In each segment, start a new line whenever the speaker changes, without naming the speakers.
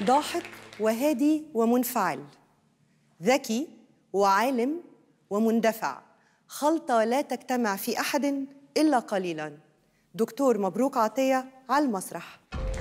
ضاحك وهادي ومنفعل ذكي وعالم ومندفع خلطة لا تجتمع في أحد إلا قليلا دكتور مبروك عطية على المسرح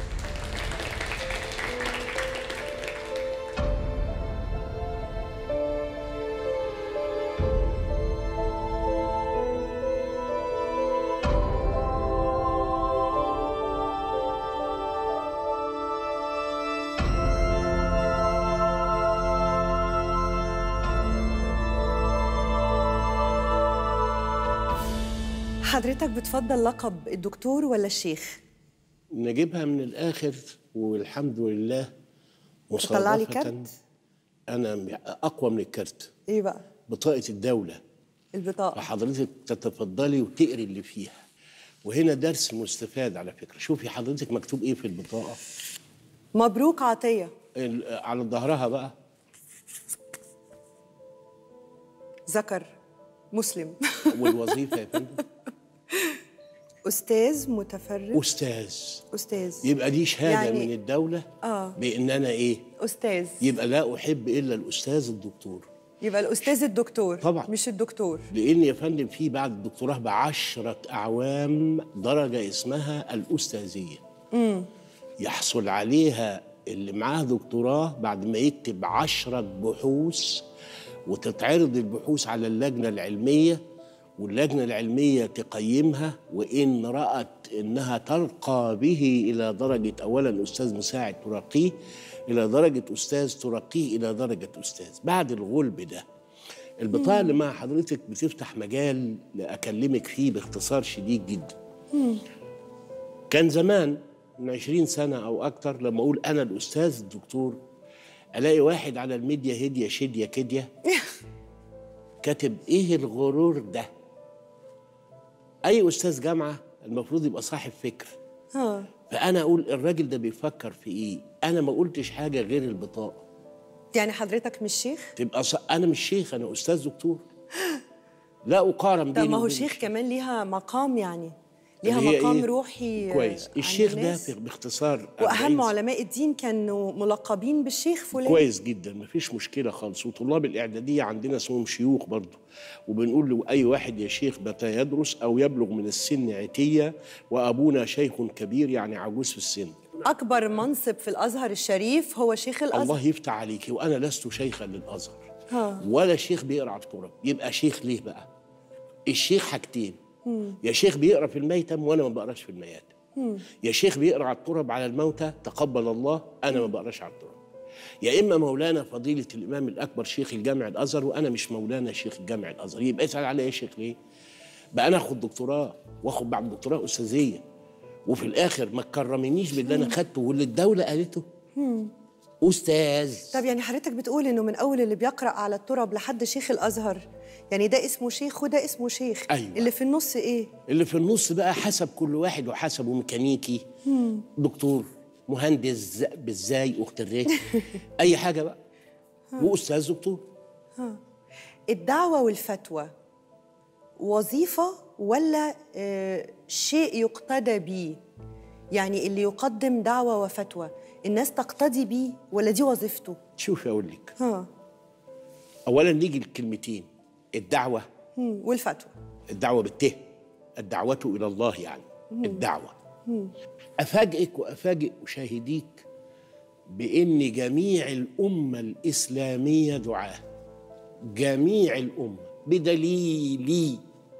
حضرتك بتفضل لقب الدكتور ولا الشيخ؟
نجيبها من الآخر والحمد لله
تطلع لي
مصادفة
كارت؟
أنا أقوى من الكارت
إيه بقى؟
بطاقة الدولة
البطاقة
فحضرتك تتفضلي وتقري اللي فيها وهنا درس مستفاد على فكرة شوفي حضرتك مكتوب إيه في البطاقة
مبروك عطية
ال- على ظهرها بقى
ذكر مسلم
والوظيفة يا فندم
أستاذ متفرغ
أستاذ
أستاذ
يبقى دي شهادة
يعني-
من الدولة
آه.
بإن أنا إيه
أستاذ
يبقى لا أحب إلا الأستاذ الدكتور
يبقى الأستاذ الدكتور
طبعا.
مش الدكتور
لان يا فندم في بعد الدكتوراه بعشرة اعوام درجه اسمها الاستاذيه يحصل عليها اللي معاه دكتوراه بعد ما يكتب عشرة بحوث وتتعرض البحوث على اللجنه العلميه واللجنه العلميه تقيمها وان رات انها ترقى به الى درجه اولا استاذ مساعد ترقيه الى درجه استاذ ترقيه الى درجه استاذ بعد الغلب ده البطاقه اللي مع حضرتك بتفتح مجال اكلمك فيه باختصار شديد جدا كان زمان من 20 سنه او اكتر لما اقول انا الاستاذ الدكتور الاقي واحد على الميديا هديه شديه كديه كاتب ايه الغرور ده اي استاذ جامعه المفروض يبقى صاحب فكر
ها
فانا اقول الراجل ده بيفكر في ايه انا ما قلتش حاجه غير البطاقه
يعني حضرتك مش شيخ؟
تبقى ص... انا مش شيخ انا استاذ دكتور لا اقارن
طب
بيني
ما هو
وبين
شيخ كمان ليها مقام يعني ليها
اللي هي
مقام
إيه؟
روحي
كويس
عند
الشيخ ده
الناس.
في- باختصار
واهم
40
علماء الدين كانوا ملقبين بالشيخ فلان
كويس جدا مفيش مشكله خالص وطلاب الاعداديه عندنا اسمهم شيوخ برضه وبنقول له اي واحد يا شيخ متى يدرس او يبلغ من السن عتيه وابونا شيخ كبير يعني عجوز في السن
اكبر منصب في الازهر الشريف هو شيخ الازهر
الله يفتح عليكي وانا لست شيخا للازهر
ها.
ولا شيخ بيقرا على التراب يبقى شيخ ليه بقى الشيخ حاجتين يا شيخ بيقرا في الميتم وانا ما بقراش في المياتم يا شيخ بيقرا على التراب على الموتى تقبل الله انا ما بقراش على التراب يا اما مولانا فضيله الامام الاكبر شيخ الجامع الازهر وانا مش مولانا شيخ الجامع الازهر يبقى اسال عليا يا شيخ ليه بقى انا اخد دكتوراه واخد بعد دكتوراه استاذيه وفي الاخر ما تكرمنيش باللي انا خدته واللي الدوله قالته استاذ
طب يعني حضرتك بتقول انه من اول اللي بيقرا على التراب لحد شيخ الازهر يعني ده اسمه شيخ وده اسمه شيخ
أيوة.
اللي في النص ايه
اللي في النص بقى حسب كل واحد وحسبه ميكانيكي دكتور مهندس بالزاي اخت الري اي حاجه بقى واستاذ دكتور
الدعوه والفتوى وظيفه ولا آه شيء يقتدى بيه يعني اللي يقدم دعوه وفتوى الناس تقتدي بيه ولا دي وظيفته
شوفي اقول لك
ها
اولا نيجي الكلمتين الدعوه
مم. والفتوى
الدعوه بالته الدعوه الى الله يعني الدعوه افاجئك وافاجئ مشاهديك بان جميع الامه الاسلاميه دعاه جميع الامه بدليل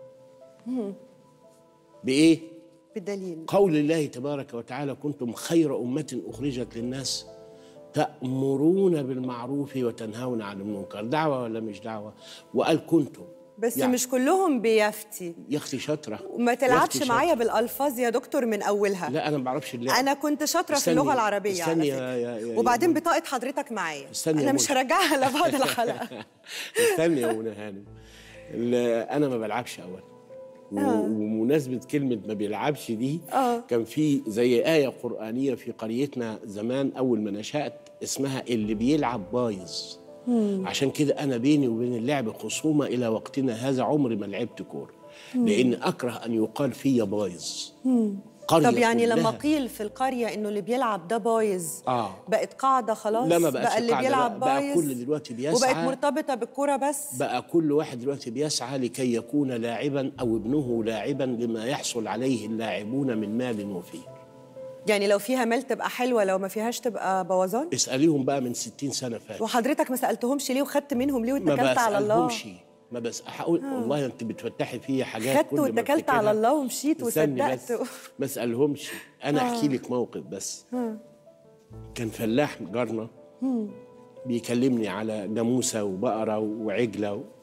بايه
بدليل
قول الله تبارك وتعالى كنتم خير أمة أخرجت للناس تأمرون بالمعروف وتنهون عن المنكر دعوة ولا مش دعوة وقال كنتم
بس
يعني
مش كلهم بيفتي
يا أختي شاطرة
وما
يا
تلعبش
أختي
معايا
شاطرة.
بالالفاظ يا دكتور من اولها
لا أنا ما بعرفش اللعب
انا كنت شاطره في
استني-
اللغه العربيه على
استني
فكره
يا- يا- يا-
وبعدين
يا
بطاقه حضرتك معايا
استني يا
انا مش
منى.
هرجعها لبعد الحلقه
استني يا منى هانم ال- أنا ما بلعبش أولا و- ومناسبة كلمة ما بيلعبش دي
آه.
كان في زي آية قرآنية في قريتنا زمان أول ما نشأت اسمها اللي بيلعب بايظ عشان كده أنا بيني وبين اللعب خصومة إلى وقتنا هذا عمري ما لعبت كورة لأن أكره أن يقال فيا بايظ قريه
طب يعني لما
كلها.
قيل في القريه انه اللي بيلعب ده بايظ
آه.
بقت قاعده خلاص
لا ما بقاش
بقى اللي
قاعدة،
بيلعب
بقى,
بايظ
بقى كل دلوقتي بيسعى
وبقت مرتبطه بالكوره بس
بقى كل واحد دلوقتي بيسعى لكي يكون لاعبا او ابنه لاعبا لما يحصل عليه اللاعبون من مال وفير
يعني لو فيها مال تبقى حلوه لو ما فيهاش تبقى بوظان
اساليهم بقى من 60 سنه فاتوا
وحضرتك ما سالتهمش ليه وخدت منهم ليه
ما
واتكلت على الله
بسالهمش ما بس هقول والله انت بتفتحي فيا حاجات
خدت
كل ما
واتكلت
افتكرها-
على الله ومشيت
استني
وصدقت
بس ما اسالهمش انا احكي لك موقف بس كان فلاح جارنا بيكلمني على جاموسه وبقره وعجله و...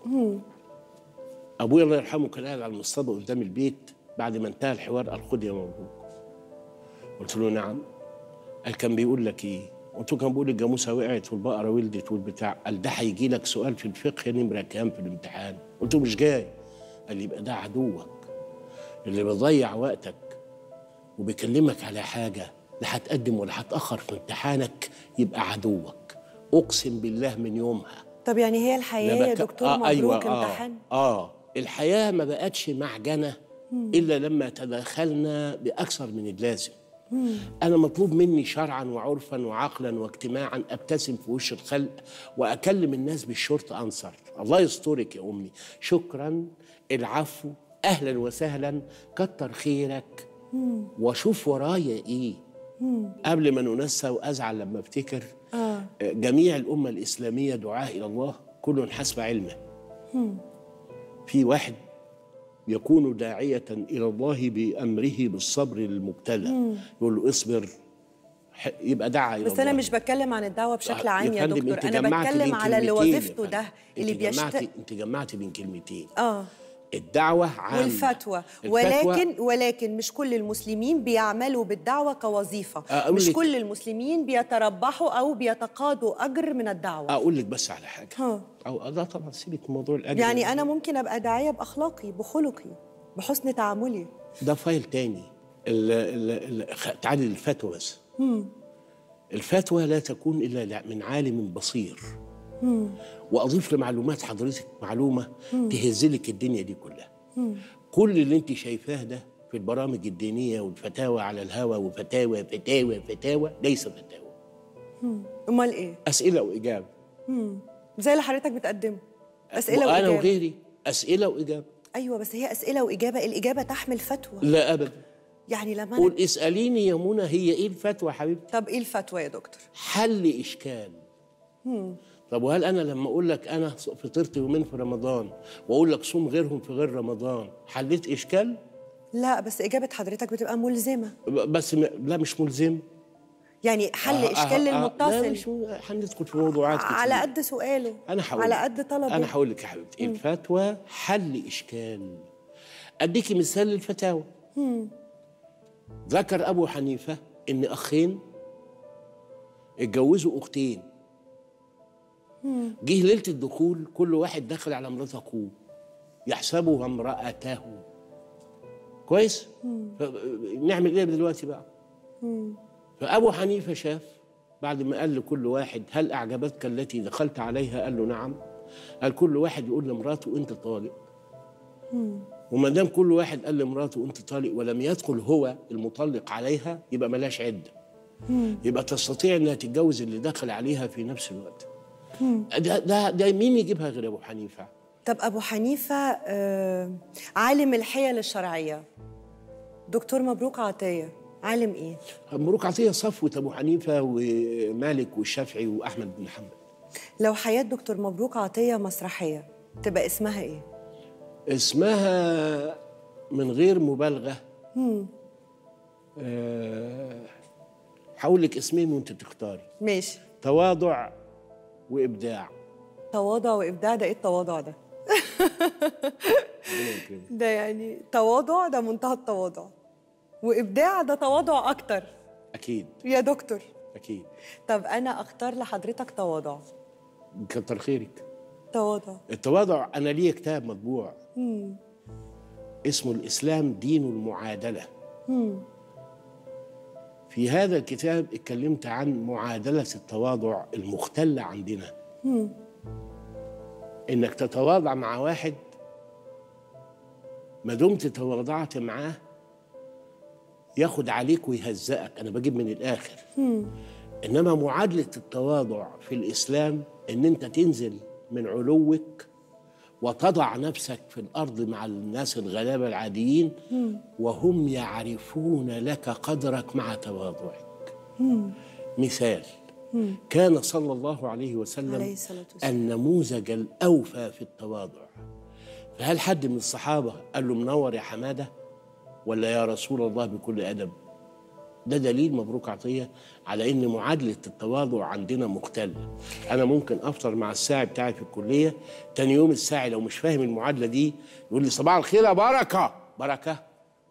ابويا الله يرحمه كان قاعد على المصطبه قدام البيت بعد ما انتهى الحوار قال خد يا مبروك قلت له نعم قال كان بيقول لك ايه قلت له كان بيقول الجاموسه وقعت والبقره ولدت والبتاع قال ده هيجي لك سؤال في الفقه نمره كام في الامتحان قلت له مش جاي قال لي يبقى ده عدوك اللي بيضيع وقتك وبيكلمك على حاجه لا هتقدم ولا هتاخر في امتحانك يبقى عدوك اقسم بالله من يومها
طب يعني هي الحياه يا
بك-
دكتور
آه
مبروك
أيوة
امتحان
آه, اه الحياه ما بقتش معجنه الا لما تداخلنا باكثر من اللازم انا مطلوب مني شرعا وعرفا وعقلا واجتماعا ابتسم في وش الخلق واكلم الناس بالشرط انصر الله يسترك يا امي شكرا العفو اهلا وسهلا كتر خيرك واشوف ورايا ايه قبل ما ننسى وازعل لما افتكر
آه.
جميع الامه الاسلاميه دعاه الى الله كل حسب علمه في واحد يكون داعية إلى الله بأمره بالصبر للمبتلى يقول له اصبر ح- يبقى دعا إلى
بس
الله
انا مش بتكلم عن الدعوه بشكل
يا
عام يا
فندم،
دكتور
أنت
انا
جمعتي
بتكلم
بين
على اللي
كلمتين يا
وظيفته
فندم.
ده اللي
أنت جمعتي
بيشتغل
أنت جمعتي بين كلمتين
اه
الدعوة عامة
والفتوى
الفتوى-
ولكن ولكن مش كل المسلمين بيعملوا بالدعوه كوظيفه
أقول
مش
لك-
كل المسلمين بيتربحوا او بيتقاضوا اجر من الدعوه
أقول لك بس على حاجة
ها.
أو لا طبعا سيبك من موضوع الأجر
يعني انا ممكن ابقى داعيه باخلاقي بخلقي بحسن تعاملي
ده فايل تاني ال ال ال خ- تعالي للفتوى بس الفتوى لا تكون الا لا- من عالم بصير واضيف لمعلومات حضرتك معلومه تهزلك الدنيا دي كلها كل اللي انت شايفاه ده في البرامج الدينيه والفتاوى على الهوى وفتاوى فتاوى فتاوى ليس فتاوى
امال ايه
اسئله واجابه
زي اللي حضرتك بتقدمه اسئله
وانا
واجابه
وغيري اسئله واجابه
ايوه بس هي اسئله واجابه الاجابه تحمل فتوى
لا ابدا
يعني لما أنا...
قول اساليني يا منى هي ايه الفتوى حبيبتي
طب ايه الفتوى يا دكتور
حل اشكال طب وهل انا لما اقول لك انا فطرت يومين في رمضان واقول لك صوم غيرهم في غير رمضان حليت اشكال
لا بس اجابه حضرتك بتبقى ملزمه
ب- بس م... لا مش ملزم
يعني حل
آه،
اشكال
آه، آه، لا
للمتصل
مش م- هندخل في موضوعات كتير
على قد سؤاله
انا هقول
على
لك.
قد طلبه
انا هقول لك يا حبيبتي الفتوى حل اشكال اديكي مثال للفتاوى ذكر ابو حنيفه ان اخين اتجوزوا اختين جه ليله الدخول كل واحد دخل على مرات اخوه يحسبها امراته كويس ف- نعمل ايه دلوقتي بقى فابو حنيفه شاف بعد ما قال لكل واحد هل اعجبتك التي دخلت عليها قال له نعم قال كل واحد يقول لمراته انت طالق وما دام كل واحد قال لمراته انت طالق ولم يدخل هو المطلق عليها يبقى ملاش عده يبقى تستطيع انها تتجوز اللي دخل عليها في نفس الوقت ده ده ده مين يجيبها غير ابو حنيفه
طب ابو حنيفه آه عالم الحيل الشرعيه دكتور مبروك عطيه عالم ايه
مبروك عطيه صفوه ابو حنيفه ومالك والشافعي واحمد بن حنبل
لو حياه دكتور مبروك عطيه مسرحيه تبقى اسمها ايه
اسمها من غير مبالغه آه، هقول لك اسمين وانت تختاري
ماشي
تواضع وابداع
تواضع وابداع ده ايه التواضع ده
ربنا يكرمك.
ده يعني تواضع ده منتهى التواضع وابداع ده تواضع اكتر
اكيد
يا دكتور
اكيد
طب انا اختار لحضرتك تواضع
كتر خيرك
تواضع
التواضع انا لي كتاب مطبوع اسمه الاسلام دين المعادله في هذا الكتاب اتكلمت عن معادله التواضع المختله عندنا انك تتواضع مع واحد ما دمت تواضعت معاه ياخد عليك ويهزقك انا بجيب من الاخر انما معادله التواضع في الاسلام ان انت تنزل من علوك وتضع نفسك في الارض مع الناس الغلابه العاديين وهم يعرفون لك قدرك مع تواضعك مثال كان صلى الله عليه وسلم
عليه الصلاة والسلام.
النموذج الاوفى في التواضع فهل حد من الصحابه قال له منور يا حماده ولا يا رسول الله بكل ادب ده دليل مبروك عطيه على ان معادله التواضع عندنا مختله انا ممكن افطر مع الساعي بتاعي في الكليه تاني يوم الساعي لو مش فاهم المعادله دي يقول لي صباح الخير يا بركه بركه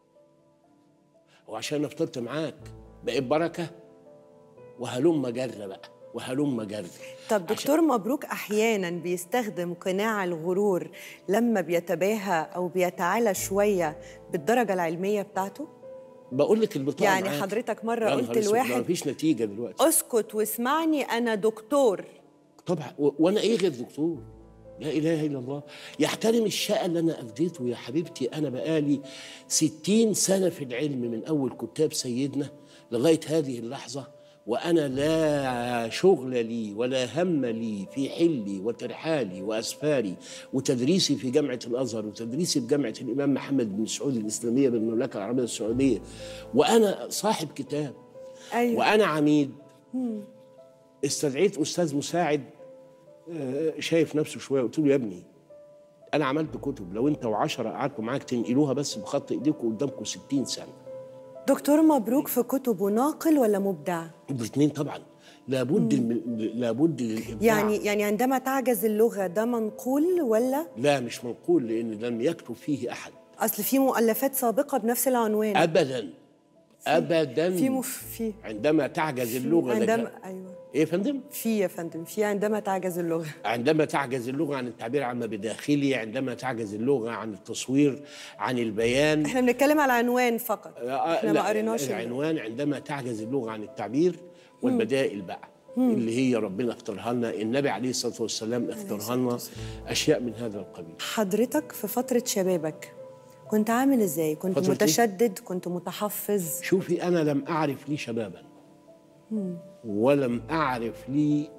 وعشان أنا فطرت معاك بقيت بركه وهلم جر بقى وهلم جر
طب دكتور مبروك احيانا بيستخدم قناع الغرور لما بيتباهى او بيتعالى شويه بالدرجه العلميه بتاعته
بقول لك البطاقه
يعني
معاك.
حضرتك مرة
يا
قلت
نهار أسود،
لواحد-
ما فيش نتيجه دلوقتي
اسكت واسمعني انا دكتور
طبعا و- وانا ايه غير دكتور لا اله الا الله يحترم الشقه اللي انا اديته يا حبيبتي انا بقالي ستين سنه في العلم من اول كتاب سيدنا لغايه هذه اللحظه وانا لا شغل لي ولا هم لي في حلي وترحالي واسفاري وتدريسي في جامعه الازهر وتدريسي في جامعه الامام محمد بن سعود الاسلاميه بالمملكه العربيه السعوديه وانا صاحب كتاب
ايوه
وانا عميد استدعيت استاذ مساعد آه، شايف نفسه شويه قلت له يا ابني انا عملت كتب لو انت وعشرة قعدتوا معاك تنقلوها بس بخط ايديكم قدامكم 60 سنه
دكتور مبروك في كتبه ناقل ولا مبدع
الاثنين طبعا لابد من لابد للابداع
يعني يعني عندما تعجز اللغه ده منقول ولا
لا مش منقول لان لم يكتب فيه احد
اصل في مؤلفات سابقه بنفس العنوان
ابدا ابدا
في مف... في
عندما تعجز اللغه
عندما
لك...
ايوه
ايه يا فندم
في يا فندم في عندما تعجز اللغه
عندما تعجز اللغة عن التعبير عما بداخلي عندما تعجز اللغة عن التصوير عن البيان
احنا بنتكلم على العنوان فقط
آه،
احنا
لا،
ما قريناش ال-
العنوان عندما تعجز اللغة عن التعبير والبدائل بقى اللي هي ربنا اختارها لنا النبي عليه الصلاة والسلام اختارها لنا أشياء من هذا القبيل
حضرتك في فتره شبابك كنت عامل ازاي كنت
فترة إيه؟
متشدد كنت متحفظ
شوفي أنا لم أعرف لي شبابا ولم أعرف لي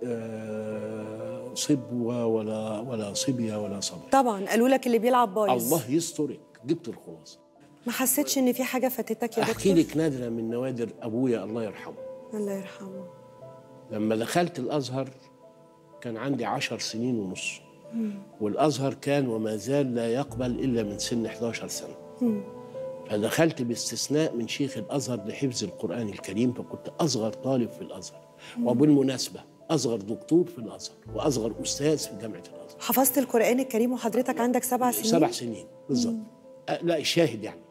آه، صبوة ولا ولا صبية ولا صبي
طبعا قالوا لك اللي بيلعب بايظ
الله يسترك جبت الخلاصة
ما حسيتش ان في حاجه فاتتك يا
أحكي
دكتور
لك نادرة من نوادر أبويا الله يرحمه
الله يرحمه
لما دخلت الأزهر كان عندي عشر سنين ونص والأزهر كان وما زال لا يقبل إلا من سن 11 سنة فدخلت باستثناء من شيخ الأزهر لحفظ القرآن الكريم فكنت أصغر طالب في الأزهر وبالمناسبة أصغر دكتور في الأزهر وأصغر أستاذ في جامعة الأزهر
حفظت القران الكريم وحضرتك عندك سبع سنين
سبع سنين بالظبط أه لا الشاهد يعني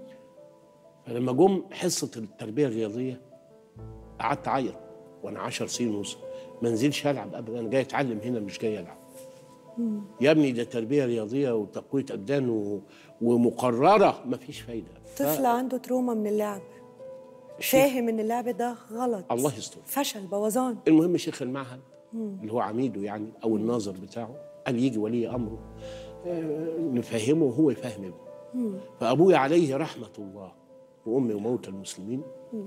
فلما جم حصة التربية الرياضية قعدت أعيط وأنا عشر سنين ونص ما انزلش ألعب أبدا أنا جاي أتعلم هنا مش جاي ألعب يا ابني ده تربية رياضية وتقوية أبدان و... ومقررة مفيش فايدة ف-
طفل عنده تروما من اللعب فاهم ان اللعب ده غلط
الله يستر
فشل بوظان
المهم شيخ المعهد اللي هو عميده يعني او الناظر بتاعه قال يجي ولي امره آه، نفهمه وهو يفهم ابنه فابويا عليه رحمه الله وامي وموتى المسلمين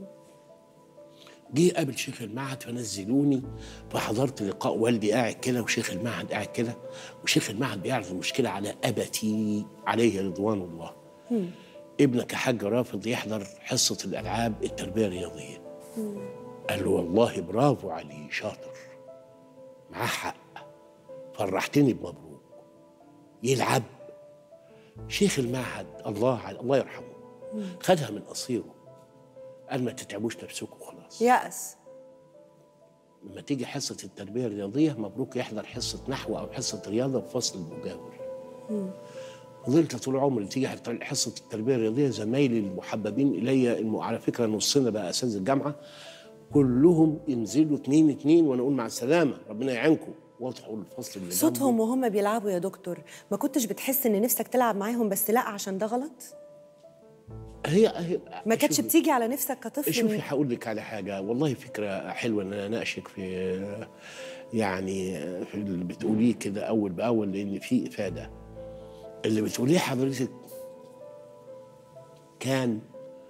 جه قابل شيخ المعهد فنزلوني فحضرت لقاء والدي قاعد كده وشيخ المعهد قاعد كده وشيخ المعهد بيعرض المشكله على ابتي عليه رضوان الله ابنك يا حاج رافض يحضر حصه الالعاب التربيه الرياضيه قال له والله برافو عليه شاطر معاه حق فرحتني بمبروك يلعب شيخ المعهد الله الله يرحمه خدها من قصيره قال ما تتعبوش نفسكم خلاص
يأس
لما تيجي حصة التربية الرياضية مبروك يحضر حصة نحو أو حصة رياضة في فصل المجاور فضلت طول عمري تيجي حت- حصة التربية الرياضية زمايلي المحببين إلي الم... على فكرة نصنا بقى أساتذة الجامعة كلهم ينزلوا اتنين اتنين وأنا أقول مع السلامة ربنا يعينكم واضحوا الفصل اللي جنبه.
صوتهم وهم بيلعبوا يا دكتور ما كنتش بتحس ان نفسك تلعب معاهم بس لا عشان ده غلط
هي هي
ما كانتش
شوفي-
بتيجي على نفسك كطفل
شوفي
إن-
هقول لك على حاجه والله فكره حلوه ان انا اناقشك في يعني في اللي بتقوليه كده اول باول لان في افاده اللي بتقوليه حضرتك كان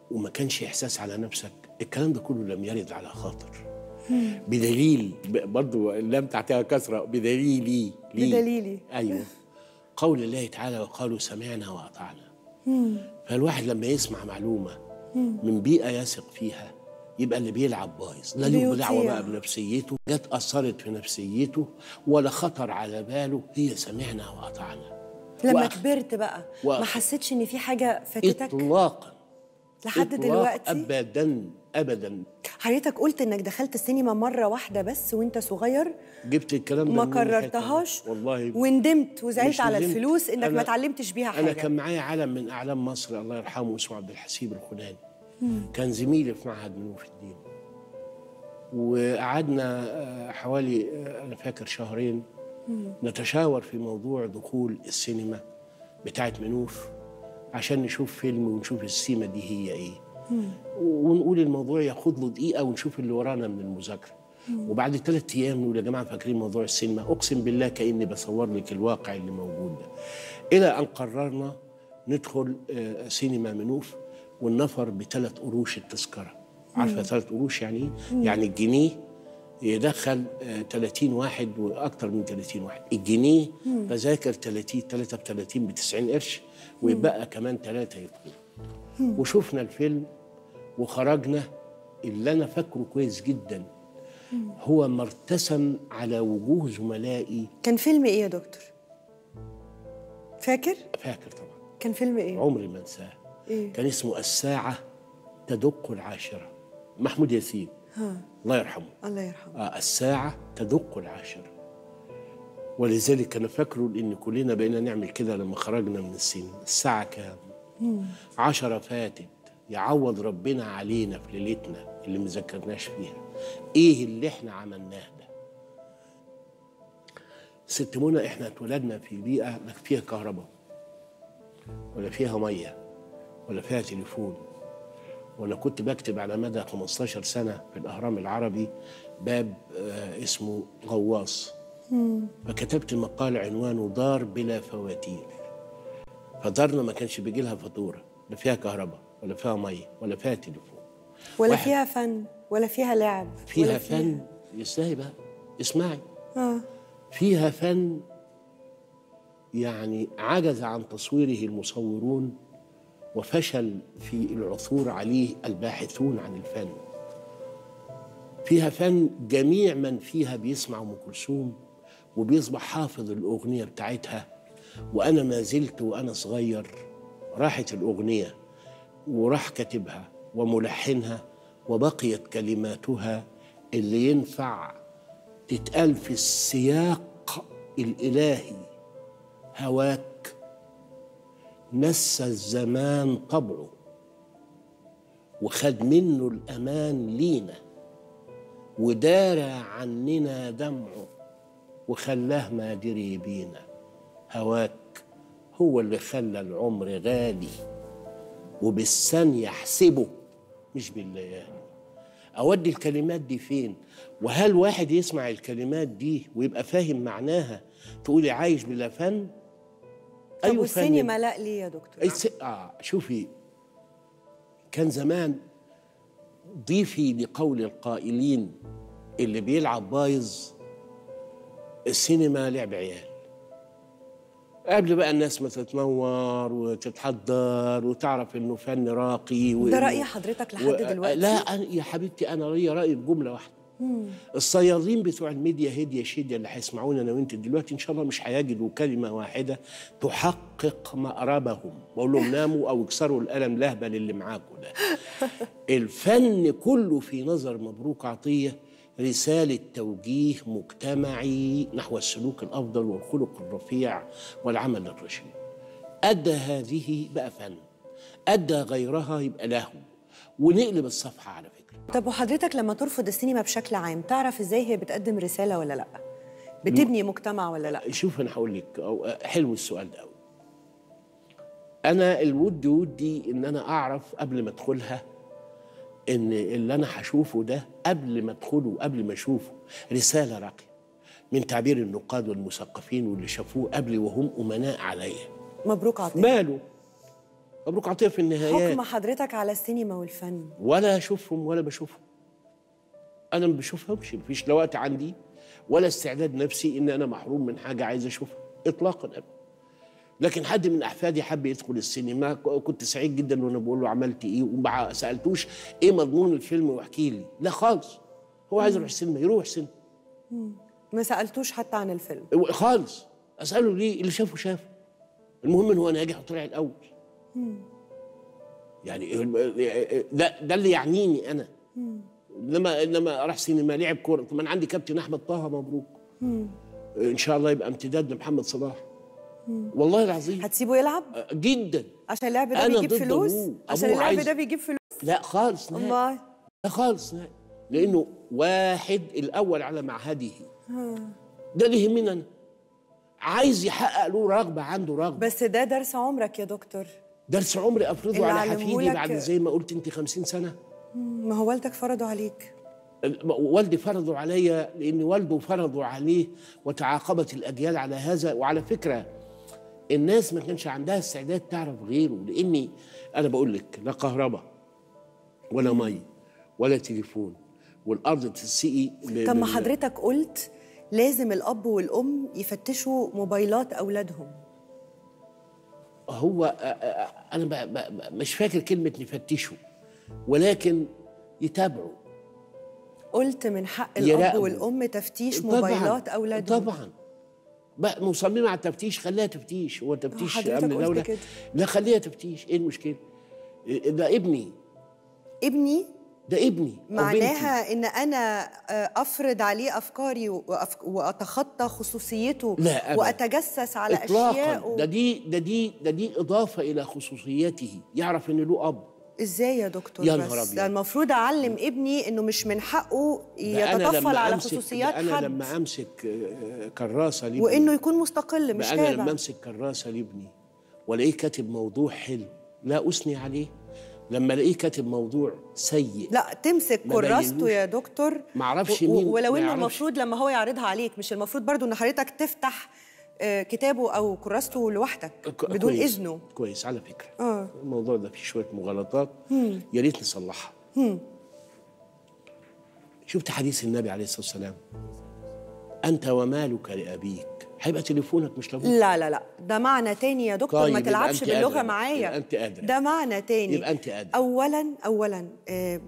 وما كانش احساس على نفسك الكلام ده كله لم يرد على خاطر بدليل ب- برضو لم تعطيها كسره بدليلي لي.
بدليلي.
ايوه قول الله تعالى وقالوا سمعنا واطعنا فالواحد لما يسمع معلومه من بيئه يثق فيها يبقى اللي بيلعب بايظ لا له
بيطيع.
دعوه بقى بنفسيته جت اثرت في نفسيته ولا خطر على باله هي سمعنا واطعنا
لما
وأخ-
كبرت بقى
وأخ-
ما حسيتش ان في حاجه فاتتك
اطلاقا
لحد
إطلاق
دلوقتي
ابدا ابدا
حضرتك قلت انك دخلت السينما مره واحده بس وانت صغير
جبت الكلام ده
ما
منين الحتة دي؟
كررتهاش
والله
وندمت وزعلت
مش
على
ندمت.
الفلوس انك ما
أنا-
اتعلمتش بيها
انا
حاجه
كان معايا علم من اعلام مصر الله يرحمه اسمه عبد الحسيب الخناني كان زميلي في معهد منوف الدين وقعدنا آه، حوالي آه، انا فاكر شهرين نتشاور في موضوع دخول السينما بتاعت منوف عشان نشوف فيلم ونشوف السيما دي هي ايه ونقول الموضوع ياخد له دقيقه ونشوف اللي ورانا من المذاكره وبعد ثلاث ايام نقول يا جماعه فاكرين موضوع السينما اقسم بالله كاني بصور لك الواقع اللي موجود ده الى ان قررنا ندخل آه، سينما منوف والنفر بثلاث قروش التذكره عارفه ثلاث قروش يعني ايه؟ يعني الجنيه يدخل آه، 30 واحد واكثر من 30 واحد الجنيه تذاكر 30 3 ب 30 ب 90 قرش ويبقى كمان ثلاثه يدخلوا وشفنا الفيلم وخرجنا اللي انا فاكره كويس جدا هو ما ارتسم على وجوه زملائي
كان فيلم ايه يا دكتور فاكر
فاكر طبعا
كان فيلم ايه
عمري ما انساه
إيه؟
كان اسمه الساعه تدق العاشره محمود ياسين
ها
الله يرحمه
الله يرحمه
آه الساعة تدق العاشرة ولذلك أنا فاكره إن كلنا بقينا نعمل كده لما خرجنا من السينما الساعة كام؟ عشرة فاتت يعوض ربنا علينا في ليلتنا اللي مذكرناش فيها إيه اللي إحنا عملناه ده؟ ست منى إحنا اتولدنا في بيئة لا فيها كهرباء ولا فيها مية ولا فيها تليفون وانا كنت بكتب على مدى 15 سنه في الاهرام العربي باب آه اسمه غواص فكتبت مقال عنوانه دار بلا فواتير فدارنا ما كانش بيجي لها فاتوره لا فيها كهرباء ولا فيها ميه ولا فيها تليفون
ولا
واحد.
فيها فن ولا فيها لعب
فيها
ولا
فن ازاي بقى اسمعي
اه
فيها فن يعني عجز عن تصويره المصورون وفشل في العثور عليه الباحثون عن الفن فيها فن جميع من فيها بيسمع ام كلثوم وبيصبح حافظ الاغنيه بتاعتها وانا ما زلت وانا صغير راحت الاغنيه وراح كاتبها وملحنها وبقيت كلماتها اللي ينفع تتقال في السياق الالهي هواك نسى الزمان طبعه وخد منه الامان لينا ودار عننا دمعه وخلاه ما دري بينا هواك هو اللي خلى العمر غالي وبالثانية يحسبه مش بالليالي أودي الكلمات دي فين وهل واحد يسمع الكلمات دي ويبقى فاهم معناها تقولي عايش بلا فن
طب
فن
والسينما لا ليه يا دكتور
أي س... آه شوفي كان زمان ضيفي لقول القائلين اللي بيلعب بايظ السينما لعب عيال قبل بقى الناس ما تتنور وتتحضر وتعرف انه فن راقي
ده
وإنه-
رأي حضرتك لحد دلوقتي؟
لا أنا- يا حبيبتي انا ليا راي بجمله واحده الصيادين بتوع الميديا هديه شديه اللي هيسمعونا انا وانت دلوقتي ان شاء الله مش هيجدوا كلمه واحده تحقق مأربهم بقول لهم ناموا او اكسروا القلم لهبل اللي معاكم ده الفن كله في نظر مبروك عطيه رساله توجيه مجتمعي نحو السلوك الافضل والخلق الرفيع والعمل الرشيد ادى هذه بقى فن ادى غيرها يبقى له ونقلب الصفحه على فكره
طب وحضرتك لما ترفض السينما بشكل عام تعرف ازاي هي بتقدم رسالة ولا لا بتبني مجتمع ولا لا
شوف انا هقول لك أو- حلو السؤال ده قوي انا الود ودي ان انا اعرف قبل ما ادخلها ان اللي انا هشوفه ده قبل ما ادخله قبل ما اشوفه رساله راقيه من تعبير النقاد والمثقفين واللي شافوه قبلي وهم امناء عليا
مبروك عطية
ماله مبروك عطيه في النهايات
حكم حضرتك على السينما والفن
ولا اشوفهم ولا بشوفهم انا ما بشوفهمش مفيش لا وقت عندي ولا استعداد نفسي ان انا محروم من حاجه عايز اشوفها اطلاقا أبدا. لكن حد من احفادي حب يدخل السينما ك- كنت سعيد جدا وانا بقول له عملت ايه وما سالتوش ايه مضمون الفيلم واحكي لي لا خالص هو عايز يروح السينما يروح السينما
ما سالتوش حتى عن الفيلم
خالص اساله ليه اللي شافه شافه المهم ان هو ناجح وطلع الاول يعني ده ده اللي يعنيني انا انما انما راح سينما لعب كوره طب ما انا عندي كابتن احمد طه مبروك ان شاء الله يبقى امتداد لمحمد صلاح والله العظيم
هتسيبه يلعب
جدا
عشان اللعب ده
أنا
بيجيب
ضد
فلوس
أبوه.
عشان
أبوه
اللعب
عايز-
ده بيجيب فلوس
لا خالص نهائي
الله
لا خالص نهائي لانه واحد الاول على معهده ده اللي يهمني انا عايز يحقق له رغبه عنده رغبه
بس ده درس عمرك يا دكتور
درس عمري افرضه
اللي
على
علمهولك-
حفيدي بعد زي ما قلت انت 50 سنه
ما هو والدك فرضه عليك
والدي فرضوا عليا لان والده فرضوا عليه وتعاقبت الاجيال على هذا وعلى فكره الناس ما كانش عندها استعداد تعرف غيره لاني انا بقول لك لا كهرباء ولا مي ولا تليفون والارض تتسقي ب-
طب ما
بال-
حضرتك قلت لازم الاب والام يفتشوا موبايلات اولادهم
هو آه، آه، انا ب- ب- ب- مش فاكر كلمه نفتشه ولكن يتابعوا
قلت من حق الاب
يراقبوا.
والام تفتيش
طبعاً،
موبايلات اولادهم
طبعا بقى مصممه على التفتيش خليها تفتيش هو تفتيش
حضرتك
امن
قلت
دوله
كده.
لا خليها تفتيش ايه المشكله إيه ده ابني
ابني
ده ابني أو بنتي.
معناها ان انا آه، افرض عليه افكاري وأف- واتخطى خصوصيته
لا أبداً.
واتجسس على
اطلاقا
اشياء
ده دي ده دي ده دي اضافه الى خصوصيته يعرف ان له اب
ازاي يا دكتور
يا
بس
نهار أبيض.
ده المفروض اعلم ابني انه مش من حقه
ده أنا
يتطفل
لما
على
أمسك-
خصوصيات
ده انا
حد
لما امسك آه، كراسه لابني
وانه يكون مستقل مش
بقى انا لما
تابع
امسك كراسه لابني والاقيه كاتب موضوع حلو لا اثني عليه لما الاقيه كاتب موضوع سيء
لا تمسك
ما
كراسته
بينوش.
يا دكتور
معرفش
و- و-
مين،
ولو
ما
انه
يعرفش.
المفروض لما هو يعرضها عليك مش المفروض برضو ان حضرتك تفتح آه، كتابه او كراسته لوحدك
ك-
بدون
كويس.
اذنه
كويس على فكره
آه.
الموضوع ده فيه شويه مغالطات يا ريت نصلحها شفت حديث النبي عليه الصلاه والسلام انت ومالك لابيك هيبقى تليفونك مش لابوك
لا لا لا ده معنى تاني يا دكتور
طيب،
ما
يبقى
تلعبش
أنت
باللغه
قادرة.
معايا
يبقى أنت قادرة.
ده معنى تاني
يبقى أنت قادرة.
اولا اولا آه،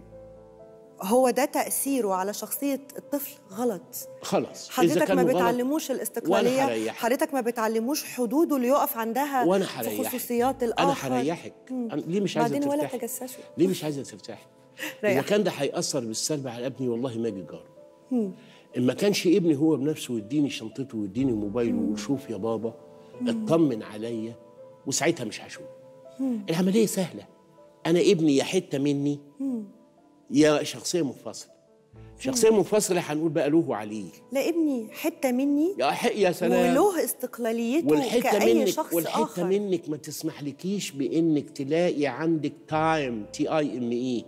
هو ده تاثيره على شخصيه الطفل غلط
خلاص إذا
حضرتك
كان
ما
غلط،
بتعلموش الاستقلاليه
هريحك.
حضرتك ما بتعلموش حدوده اللي يقف عندها
وانا
في
هريحك
خصوصيات
انا
الاخر
هريحك أنا ليه مش عايزه
بعدين ولا
ترتاحي
تجسسوا
ليه مش عايزه ترتاحي اذا
ريح.
كان ده هيأثر بالسلب على ابني والله ما اجي جاره ان ما كانش ابني هو بنفسه يديني شنطته ويديني موبايله ويشوف يا بابا اطمن عليا وساعتها مش هشوف العمليه سهله انا ابني يا حته مني يا شخصيه منفصله شخصيه منفصله هنقول بقى له وعليه
لا ابني حته مني
يا ح- يا سلام
وله استقلاليته
والحته
كأي
منك
شخص
والحته
آخر
منك ما تسمحلكيش بانك تلاقي عندك تايم تي اي ام اي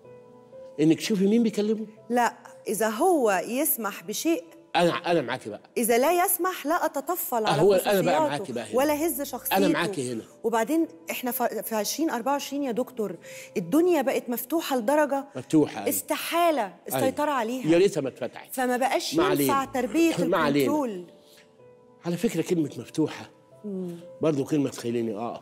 انك تشوفي مين بيكلمه
لا إذا هو يسمح بشيء
انا انا معاكي بقى
إذا لا يسمح لا أتطفل على
هو أنا بقى
خصوصياته
معاكي بقى هنا.
ولا هز شخصيته
أنا معاكي هنا.
وبعدين إحنا ف- في 2024 يا دكتور الدنيا بقت مفتوحة لدرجة
مفتوحه أيوة.
استحالة السيطرة
أيوة.
عليها
يا ريتها ما اتفتحت
فما بقاش
ما
ينفع
علينا.
تربية
ما علينا.
الكنترول
على فكره كلمه مفتوحه برضو كلمه تخليني اقف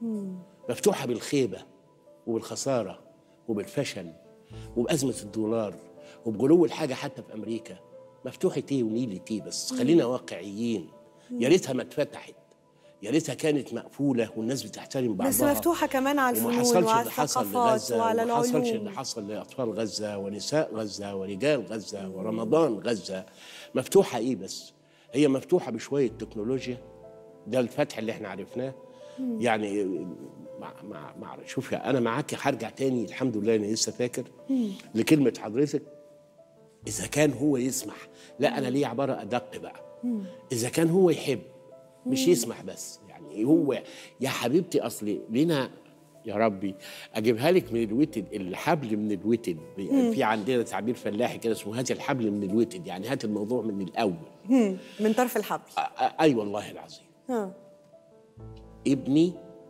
مفتوحه بالخيبه وبالخساره وبالفشل وبازمه الدولار وبغلو الحاجه حتى في امريكا مفتوحه ايه ونيله ايه بس خلينا واقعيين يا ريتها ما اتفتحت يا ريتها كانت مقفوله والناس بتحترم بعضها
بس مفتوحة كمان على
وما
الفنون
حصلش
وعلى
اللي حصل
الثقافات
لغزة
وعلى
وما حصلش اللي
العلوم
حصل لأطفال غزة ونساء غزة ورجال غزة ورمضان غزة مفتوحة إيه بس هي مفتوحة بشوية تكنولوجيا ده الفتح اللي احنا عرفناه يعني مع مع مع شوفي انا معاكي هرجع تاني الحمد لله انا لسه فاكر لكلمه حضرتك اذا كان هو يسمح لا انا ليه عباره ادق بقى اذا كان هو يحب مش يسمح بس يعني هو يا حبيبتي اصلي لينا يا ربي اجيبها لك من الوتد الحبل من الوتد في عندنا تعبير فلاحي كده اسمه هات الحبل من الوتد يعني هات الموضوع من الاول
من طرف الحبل
أ- أ- اي والله العظيم
ها.
ابني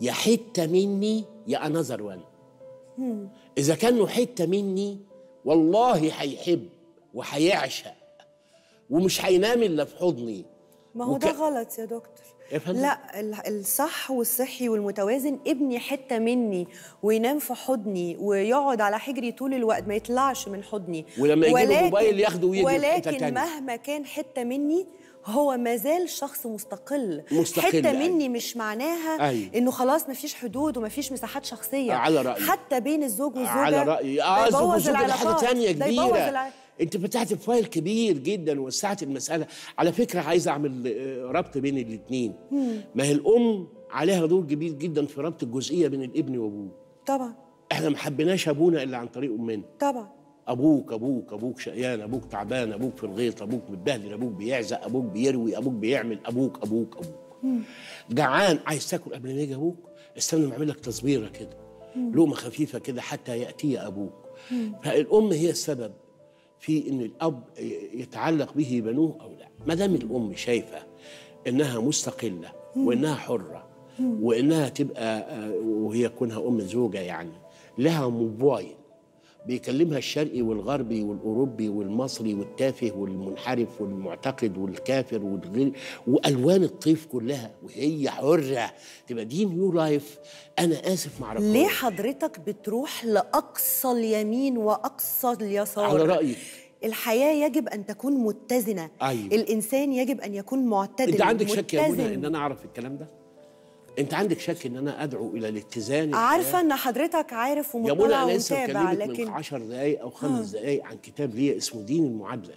يا حته مني يا انذر وان اذا كانوا حته مني والله هيحب وهيعشق ومش هينام الا في حضني
ما هو
وك-
ده غلط يا دكتور
يا فندم؟
لا ال- الصح والصحي والمتوازن ابني حته مني وينام في حضني ويقعد على حجري طول الوقت ما يطلعش من حضني
ولما يجيله
ولكن-
موبايل ياخده ويجري في حتة
ولكن
تانية.
مهما كان حته مني هو ما زال شخص مستقل
مستقل،
حته
أيوة.
مني مش معناها
أيوة.
انه خلاص ما فيش حدود وما فيش مساحات شخصيه
على رأيي.
حتى بين الزوج والزوجه
على رايي
ده
اه
يبوظ
زوج وزوجة دي حاجه
العلاقات.
تانية
ده يبوظ
كبيره
الع-
انت فتحت فايل كبير جدا ووسعت المساله على فكره عايز اعمل آه، ربط بين الاثنين ما هي الام عليها دور كبير جدا في ربط الجزئيه بين الابن وابوه
طبعا
احنا ما حبيناش ابونا الا عن طريق امنا
طبعا
ابوك ابوك ابوك شقيان ابوك تعبان ابوك في الغيط ابوك متبهدل ابوك بيعزق ابوك بيروي ابوك بيعمل ابوك ابوك ابوك جعان عايز تاكل قبل ما يجي ابوك استنى ما اعمل لك تصبيره كده لقمه خفيفه كده حتى ياتي ابوك فالام هي السبب في ان الاب يتعلق به بنوه او لا ما دام الام شايفه انها مستقله وانها حره وانها تبقى آه، وهي كونها ام زوجه يعني لها موبايل بيكلمها الشرقي والغربي والاوروبي والمصري والتافه والمنحرف والمعتقد والكافر والغير والوان الطيف كلها وهي حره تبقى دي نيو لايف انا اسف معرفهاش
ليه حضرتك بتروح لأقصى اليمين وأقصى اليسار؟
على رأيك.
الحياة يجب أن تكون متزنة
أيوة.
الإنسان يجب أن يكون معتدل
انت عندك شك يا
متزن.
منى ان انا اعرف الكلام ده انت عندك شك ان انا ادعو الى الاتزان الحياة؟
عارفة أن حضرتك عارف
يا منى
ومطلع
انا لسه
ومتابع
بكلمك
لكن
من 10 دقائق او خمس دقائق عن كتاب ليا اسمه دين المعادله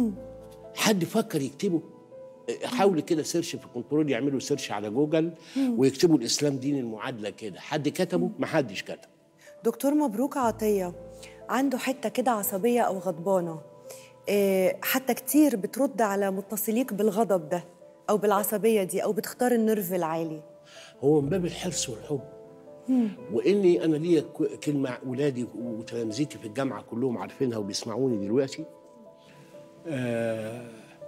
حد فكر يكتبه حاول كده سيرش في كنترول يعملوا سيرش على جوجل ويكتبوا الاسلام دين المعادله كده حد كتبه ما حدش كتب
دكتور مبروك عطية عنده حتة كده عصبية أو غضبانة إيه، حتى كتير بترد على متصليك بالغضب ده أو بالعصبية دي أو بتختار النرف العالي
هو من باب الحرص والحب واني انا ليا ك- كلمه اولادي وتلامذتي في الجامعه كلهم عارفينها وبيسمعوني دلوقتي آه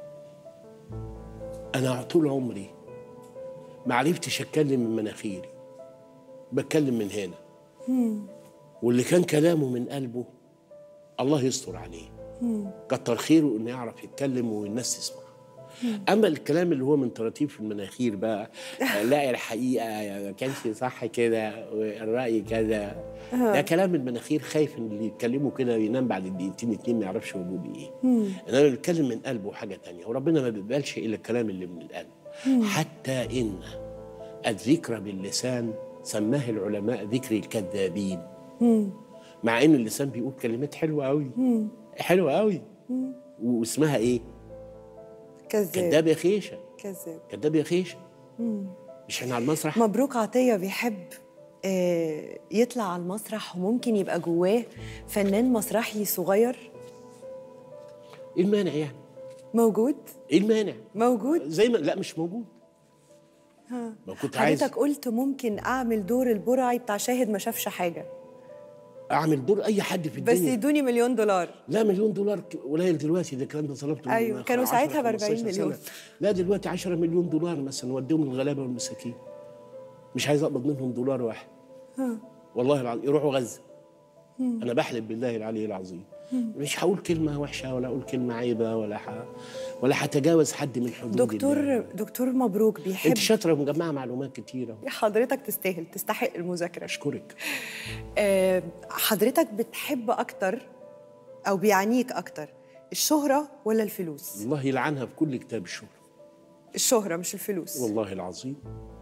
انا طول عمري ما عرفتش اتكلم من مناخيري بتكلم من هنا واللي كان كلامه من قلبه الله يستر عليه كتر خيره انه يعرف يتكلم والناس تسمع اما الكلام اللي هو من طراطيف المناخير بقى آه، لا الحقيقه ما كانش صح كده والراي كذا ده كلام المناخير خايف ان اللي يتكلموا كده ينام بعد دقيقتين اتنين ما يعرفش هو بيقول ايه انما اللي بيتكلم من قلبه حاجه تانية وربنا ما بيقبلش الا الكلام اللي من القلب حتى ان الذكر باللسان سماه العلماء ذكر الكذابين مع ان اللسان بيقول كلمات حلوه قوي حلوه قوي واسمها ايه
كذاب
كذاب يا خيشه
كذاب
كذاب يا خيشه مش احنا على المسرح
مبروك عطية بيحب آه، يطلع على المسرح وممكن يبقى جواه فنان مسرحي صغير
ايه المانع يعني
موجود
ايه المانع
موجود
زي ما لا مش موجود
ها.
ما كنت عايز
حضرتك قلت ممكن اعمل دور البرعي بتاع شاهد ما شافش حاجه
اعمل دور اي حد في
بس
الدنيا
يدوني مليون دولار
لا مليون دولار ك- قليل دلوقتي ده الكلام ده طلبته من
أيوة، كانوا
10
ساعتها ب 40
15 سنة.
مليون.
لا دلوقتي 10 مليون دولار مثلا نوديهم للغلابه والمساكين مش عايز اقبض منهم دولار واحد والله العظيم يروحوا غزه انا بحلف بالله العلي العظيم مش هقول كلمه وحشه ولا اقول كلمه عيبه ولا ح... ولا هتجاوز حد من حدود الله.
دكتور دكتور مبروك بيحب
انت شاطره ومجمعه معلومات كتيره
حضرتك تستاهل تستحق المذاكره
اشكرك
آه، حضرتك بتحب اكتر او بيعنيك اكتر الشهره ولا الفلوس
الله يلعنها في كل كتاب الشهره
الشهره مش الفلوس
والله العظيم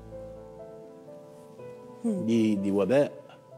دي دي وباء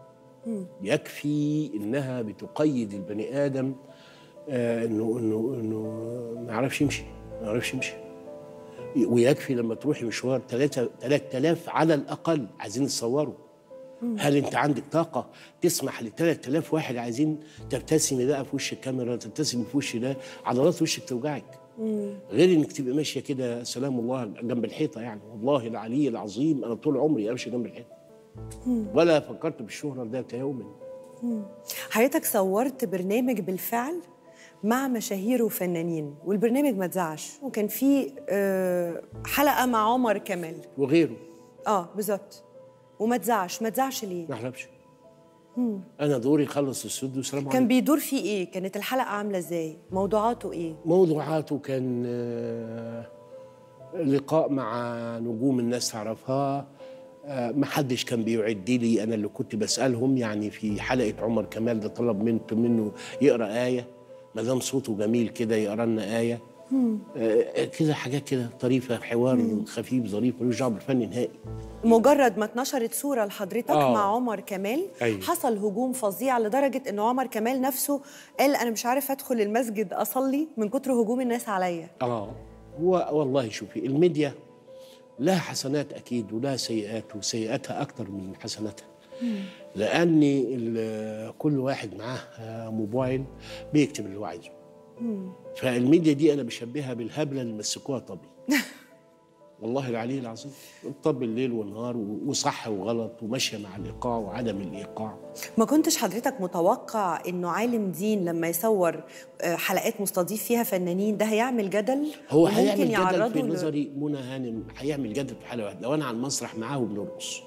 يكفي انها بتقيد البني ادم آه انه انه انه ما يعرفش يمشي ما يعرفش يمشي ويكفي لما تروحي مشوار 3 3000 على الاقل عايزين يتصوروا هل انت عندك طاقه تسمح ل 3000 واحد عايزين تبتسمي بقى في وش الكاميرا تبتسمي في وش ده عضلات وشك توجعك غير انك تبقى ماشيه كده سلام الله جنب الحيطه يعني والله العلي العظيم انا طول عمري امشي جنب الحيطه ولا فكرت بالشهره ذات يوم
حضرتك صورت برنامج بالفعل مع مشاهير وفنانين والبرنامج ما اتذاعش وكان في آه، حلقه مع عمر كمال
وغيره
اه بالظبط وما تزعش ما تزعش ليه
ما احلمش انا دوري خلص السد والسلام
كان
عليكم
بيدور فيه ايه كانت الحلقه عامله ازاي موضوعاته ايه
موضوعاته كان آه، لقاء مع نجوم الناس تعرفها آه، ما حدش كان بيعد لي انا اللي كنت بسالهم يعني في حلقه عمر كمال ده طلب منه منه يقرا ايه ما دام صوته جميل كده يقرا لنا ايه آه، كده حاجات كده طريفه حوار خفيف ظريف ملوش دعوه بالفن نهائي
مجرد ما اتنشرت صورة لحضرتك
آه.
مع عمر كمال
أيوة.
حصل هجوم فظيع لدرجة إن عمر كمال نفسه قال أنا مش عارف أدخل المسجد أصلي من كتر هجوم الناس عليا
اه هو والله شوفي الميديا لها حسنات اكيد ولها سيئات وسيئاتها اكتر من حسناتها لان ال- كل واحد معاه آه، موبايل بيكتب اللي هو عايزه فالميديا دي انا بشبهها بالهبله اللي مسكوها طبي والله العلي العظيم طب الليل والنهار و- وصح وغلط وماشيه مع الايقاع وعدم الايقاع
ما كنتش حضرتك متوقع إنه عالم دين لما يصور آه، حلقات مستضيف فيها فنانين ده هيعمل جدل
هو
وممكن
هيعمل جدل
يعرضه
في
ل-
نظري منى هانم هيعمل جدل في حاله واحده لو انا على المسرح معاه وبنرقص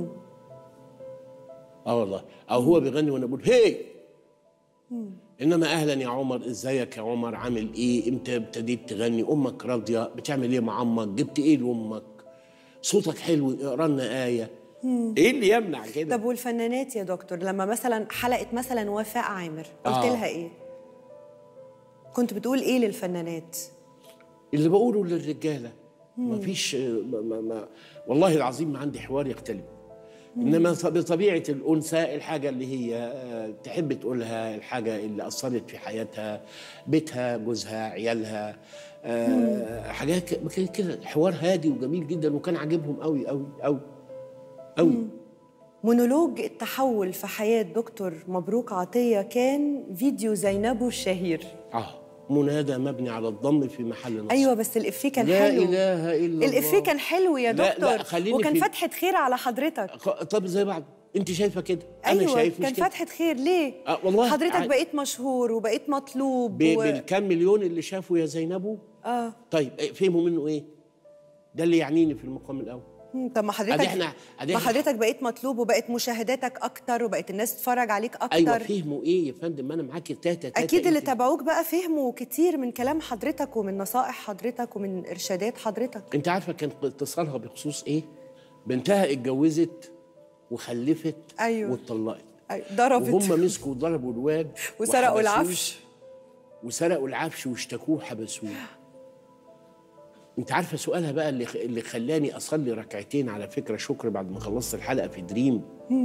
اه والله او هو بيغني وانا بقول هي انما اهلا يا عمر ازيك يا عمر عامل ايه امتى ابتديت تغني امك راضيه بتعمل ايه مع امك جبت ايه لامك صوتك حلو اقرا لنا ايه ايه اللي يمنع كده
طب والفنانات يا دكتور لما مثلا حلقة مثلا وفاء عامر قلت
آه.
لها إيه؟ كنت بتقول إيه للفنانات؟
اللي بقوله للرجاله مفيش ما ما ما والله العظيم ما عندي حوار يختلف انما ط- بطبيعه الانثى الحاجه اللي هي آه، تحب تقولها الحاجه اللي اثرت في حياتها بيتها جوزها عيالها آه، حاجات ك- كده- كده حوار هادي وجميل جدا وكان عاجبهم قوي قوي قوي قوي
مونولوج التحول في حياة دكتور مبروك عطية كان فيديو زينبو الشهير
اه منادى مبني على الضم في محل نصب
أيوة بس الإفيه كان
لا
حلو
اله الا الله
الإفيه كان حلو يا
لا،
دكتور
لا، خليني
وكان
في-
فتحة خير على حضرتك
خ- طب زي بعض انت شايفه كده انا
أيوة
شايف مش
كان
كده
فتحة خير ليه؟
آه، والله
حضرتك
عاد-
بقيت مشهور وبقيت مطلوب
ب-
و...
بالكام مليون اللي شافوا يا زينبو
آه
طيب إيه، فهموا منه ايه ده اللي يعنيني في المقام الاول
مم، طب ما حضرتك
أدي إحنا- أدي
ما
إحنا-
حضرتك بقيت مطلوب وبقت مشاهداتك أكتر وبقت الناس تتفرج عليك أكتر
ايوه فهموا ايه يا فندم ما انا معاكي تاتا تاتا
أكيد اللي
أنت-
تابعوك بقى فهموا كتير من كلام حضرتك ومن نصائح حضرتك ومن إرشادات حضرتك
انت عارفه كان اتصالها بخصوص ايه بنتها اتجوزت وخلفت
أيوة.
واتطلقت
أيوة، ضربت
وهم مسكوا وضربوا الواد
وسرقوا
وحبسوه
العفش
وسرقوا العفش واشتكوه حبسوه انت عارفه سؤالها بقى اللي اللي خلاني اصلي ركعتين على فكره شكر بعد ما خلصت الحلقه في دريم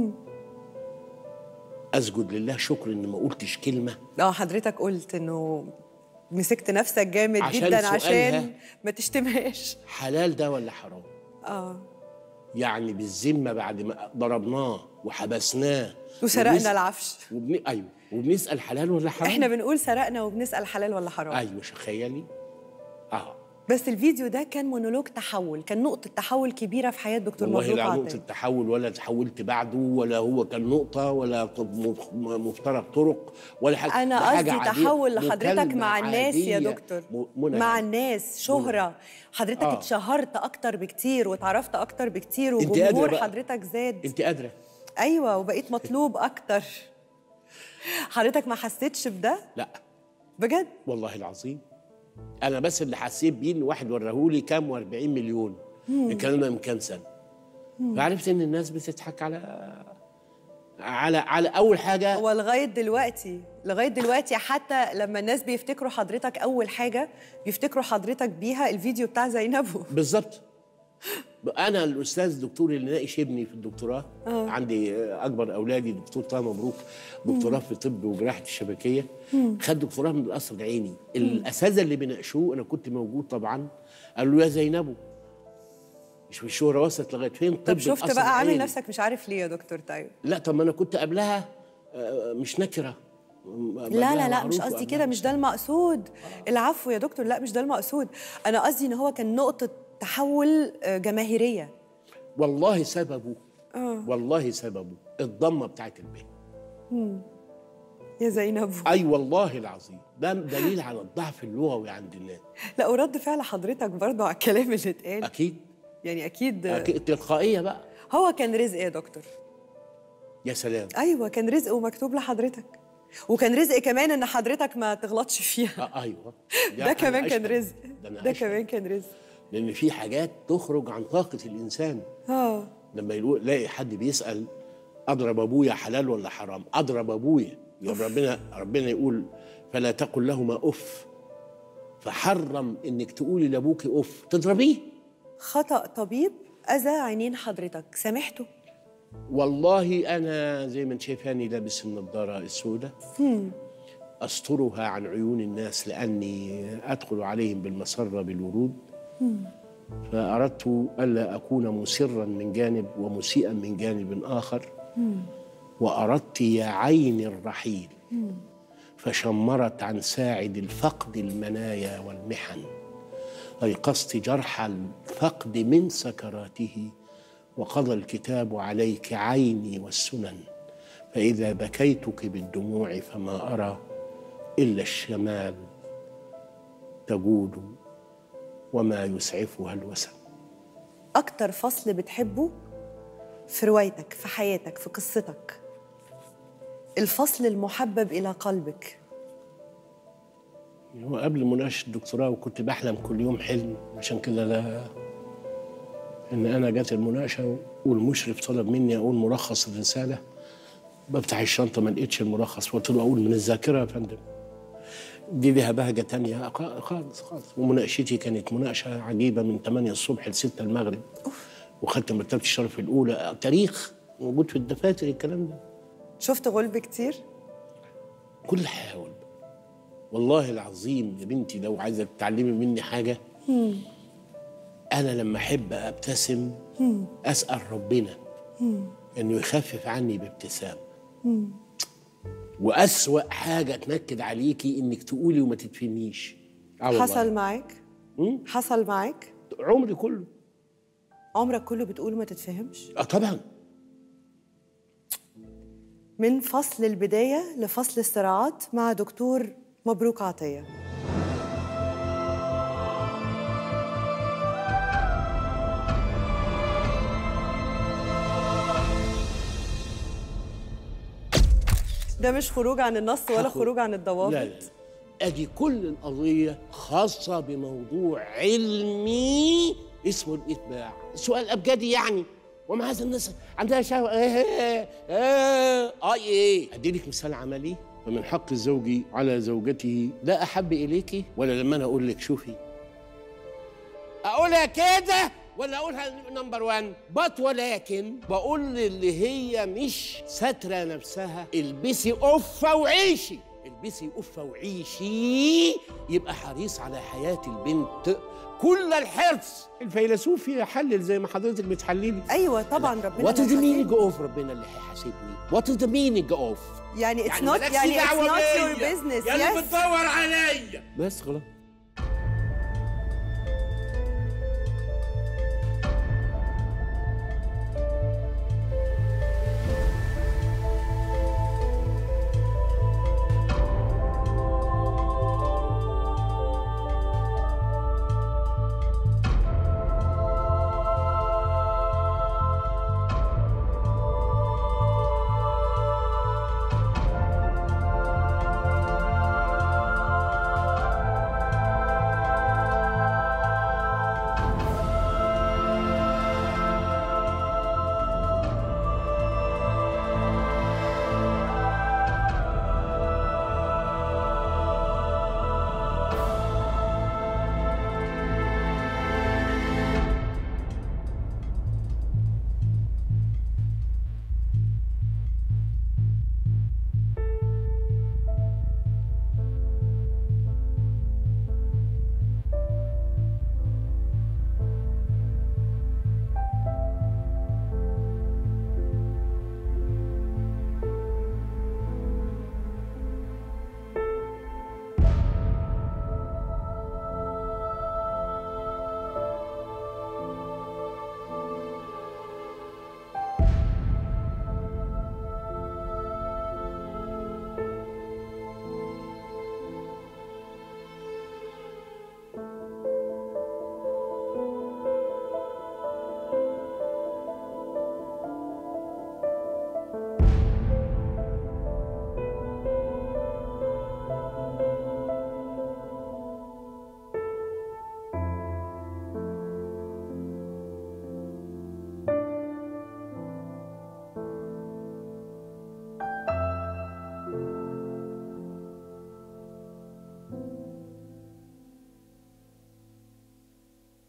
اسجد لله شكر ان ما قلتش كلمه
اه حضرتك قلت انه مسكت نفسك جامد
عشان
جدا
سؤالها.
عشان ما تشتمهاش
حلال ده ولا حرام
اه
يعني بالذمه بعد ما ضربناه وحبسناه
وسرقنا
وبنس-
العفش
وبن... ايوه وبنسال حلال ولا حرام
احنا بنقول سرقنا وبنسال حلال ولا حرام
ايوه تخيلي اه
بس الفيديو ده كان مونولوج تحول كان نقطه تحول كبيره في حياه دكتور
والله
مبروك
لا نقطة
عطيه
تحول ولا تحولت بعده ولا هو كان نقطة ولا طب مف- مفترق طرق ولا حاجة
انا
ده حاجة
قصدي
عادية.
تحول لحضرتك
مكالمة
مع الناس يا
عادية.
دكتور
م- منى
مع
يعني.
الناس شهره حضرتك
آه.
اتشهرت اكتر بكتير واتعرفت اكتر بكتير
أنت قادرة
وجمهور
بقى.
حضرتك زاد
انت قادرة
ايوه وبقيت مطلوب اكتر حضرتك ما حسيتش بده
لا
بجد
والله العظيم انا بس اللي حسيت بيه ان واحد وراهولي كام و40 مليون الكلام ده من كام سنة فعرفت ان الناس بتضحك على على على اول حاجة
ولغايه دلوقتي لغايه دلوقتي حتى لما الناس بيفتكروا حضرتك اول حاجه بيفتكروا حضرتك بيها الفيديو بتاع زينبو
بالظبط انا الاستاذ الدكتور اللي ناقش ابني في الدكتوراه آه. عندي آه، اكبر اولادي دكتور طه مبروك دكتوراه في طب وجراحه الشبكيه خد دكتوراه من القصر العيني الاساتذه اللي بيناقشوه انا كنت موجود طبعا قالوا له يا زينبو مش الشهره وصلت لغايه فين
طب شفت
القصر
بقى عامل
العيني.
نفسك مش عارف ليه يا دكتور طيب
لا طب ما انا كنت قبلها آه، مش نكره
لا لا لا مش قصدي كده مش ده المقصود العفو يا دكتور لا مش ده المقصود انا قصدي ان هو كان نقطه تحول آه، جماهيريه
والله سببه والله سببه الضمه بتاعت البيت
يا زينبو
اي والله العظيم ده دليل على الضعف اللغوي عند الناس
لا ورد فعل حضرتك برضه على الكلام اللي اتقال
اكيد
يعني اكيد
أكيد تلقائيه بقى
هو كان رزق يا دكتور
يا سلام
ايوه كان رزق ومكتوب لحضرتك وكان رزق كمان ان حضرتك ما تغلطش فيها
آه ايوه
ده
أنا
كمان كان
أشهد.
رزق
ده, أنا
ده
أشهد.
كمان كان رزق
لان في حاجات تخرج عن طاقه الانسان
اه
لما يقول لاقي حد بيسال اضرب ابويا حلال ولا حرام اضرب ابويا يوم ربنا ربنا يقول فلا تقل لهما اف فحرم انك تقولي لابوك اف تضربيه
خطأ طبيب أذى عينين حضرتك سامحته
والله انا زي ما انت شايفاني لابس النضاره السوداء استرها عن عيون الناس لاني ادخل عليهم بالمسره بالورود فاردت الا اكون مسرا من جانب ومسيئا من جانب اخر واردت يا عين الرحيل فشمرت عن ساعد الفقد المنايا والمحن ايقظت جرح الفقد من سكراته وقضى الكتاب عليك عيني والسنن فاذا بكيتك بالدموع فما ارى الا الشمال تجود وما يسعفها الوسن
أكتر فصل بتحبه في روايتك في حياتك في قصتك الفصل المحبب إلى قلبك
هو قبل مناقشه الدكتوراه وكنت بحلم كل يوم حلم عشان كده لا ان انا جت المناقشه والمشرف طلب مني اقول ملخص الرساله بفتح الشنطه ما لقيتش الملخص قلت له اقول من الذاكره يا فندم دي ليها بهجه تانية خ- خالص خالص ومناقشتي كانت مناقشه عجيبه من 8 الصبح ل 6 المغرب وخدت مرتبه الشرف الاولى تاريخ موجود في الدفاتر الكلام ده
شفت غلب كتير
كل حاول والله العظيم يا بنتي لو عايزه تتعلمي مني حاجه انا لما احب ابتسم اسال ربنا انه يخفف عني بابتسام واسوا حاجه تنكد عليكي انك تقولي وما تدفنيش آه والله.
حصل معاك حصل معاك
عمري كله
عمرك كله بتقول ما تتفهمش
اه طبعا
من فصل البداية لفصل الصراعات مع دكتور مبروك عطية ده مش خروج عن النص ولا
هاخد-
خروج عن الضوابط
لا لا ادي كل القضيه خاصه بموضوع علمي اسمه الاتباع سؤال ابجدي يعني ومع هذا الناس عندها شهوه ايه ايه اه ايه اديلك مثال عملي ومن حق الزوج على زوجته لا احب اليك ولا لما انا اقول لك شوفي اقولها كده ولا اقولها نمبر 1 بط ولكن بقول اللي هي مش ساتره نفسها البسي قفه وعيشي البسي قفه وعيشي يبقى حريص على حياه البنت كل الحرص الفيلسوف يحلل زي ما حضرتك بتحللي
ايوه طبعا ربنا
وات از ذا
لو
مينينج
حكيت-
اوف ربنا اللي هيحاسبني وات از ذا مينينج اوف
يعني اتس نوت
مالكش
يعني اتس
دعوة
نوت
بيا.
يور بزنس
يا اللي
يس
بتدور عليا بس خلاص